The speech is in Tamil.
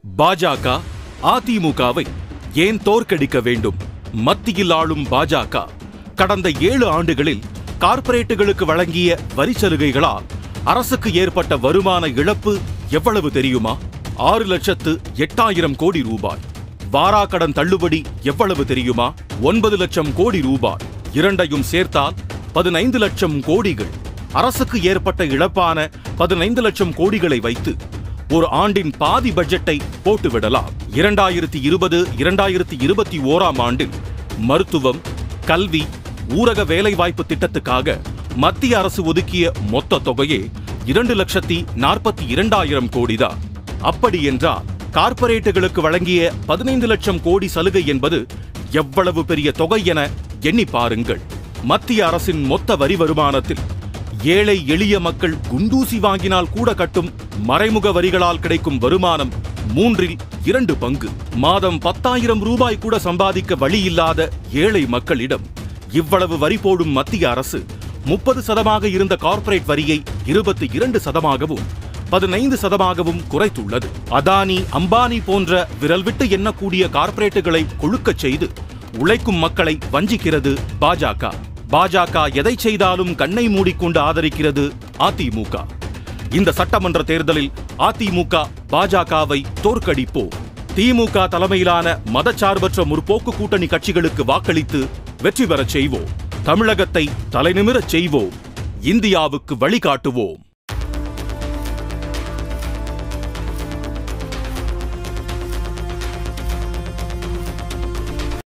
பாஜக அதிமுகவை ஏன் தோற்கடிக்க வேண்டும் மத்தியில் ஆளும் பாஜக கடந்த ஏழு ஆண்டுகளில் கார்ப்பரேட்டுகளுக்கு வழங்கிய வரி சலுகைகளால் அரசுக்கு ஏற்பட்ட வருமான இழப்பு எவ்வளவு தெரியுமா ஆறு லட்சத்து எட்டாயிரம் கோடி ரூபாய் வாராக்கடன் தள்ளுபடி எவ்வளவு தெரியுமா ஒன்பது லட்சம் கோடி ரூபாய் இரண்டையும் சேர்த்தால் பதினைந்து லட்சம் கோடிகள் அரசுக்கு ஏற்பட்ட இழப்பான பதினைந்து லட்சம் கோடிகளை வைத்து ஒரு ஆண்டின் பாதி பட்ஜெட்டை போட்டுவிடலாம் இரண்டாயிரத்தி இருபது இரண்டாயிரத்தி இருபத்தி ஓராம் ஆண்டில் மருத்துவம் கல்வி ஊரக வேலைவாய்ப்பு திட்டத்துக்காக மத்திய அரசு ஒதுக்கிய மொத்த தொகையே இரண்டு லட்சத்தி நாற்பத்தி இரண்டாயிரம் கோடிதான் அப்படி என்றால் கார்ப்பரேட்டுகளுக்கு வழங்கிய பதினைந்து லட்சம் கோடி சலுகை என்பது எவ்வளவு பெரிய தொகை என எண்ணி பாருங்கள் மத்திய அரசின் மொத்த வரி வருமானத்தில் ஏழை எளிய மக்கள் குண்டூசி வாங்கினால் கூட கட்டும் மறைமுக வரிகளால் கிடைக்கும் வருமானம் மூன்றில் இரண்டு பங்கு மாதம் பத்தாயிரம் ரூபாய் கூட சம்பாதிக்க வழி இல்லாத ஏழை மக்களிடம் இவ்வளவு வரி போடும் மத்திய அரசு முப்பது சதமாக இருந்த கார்ப்பரேட் வரியை இருபத்தி இரண்டு சதமாகவும் பதினைந்து சதமாகவும் குறைத்துள்ளது அதானி அம்பானி போன்ற விரல் விட்டு எண்ணக்கூடிய கார்ப்பரேட்டுகளை கொழுக்கச் செய்து உழைக்கும் மக்களை வஞ்சிக்கிறது பாஜக பாஜக எதை செய்தாலும் கண்ணை மூடிக்கொண்டு ஆதரிக்கிறது அதிமுக இந்த சட்டமன்ற தேர்தலில் அதிமுக பாஜகவை தோற்கடிப்போம் திமுக தலைமையிலான மதச்சார்பற்ற முற்போக்கு கூட்டணி கட்சிகளுக்கு வாக்களித்து வெற்றி பெறச் செய்வோம் தமிழகத்தை தலைநிமிரச் செய்வோம் இந்தியாவுக்கு வழிகாட்டுவோம்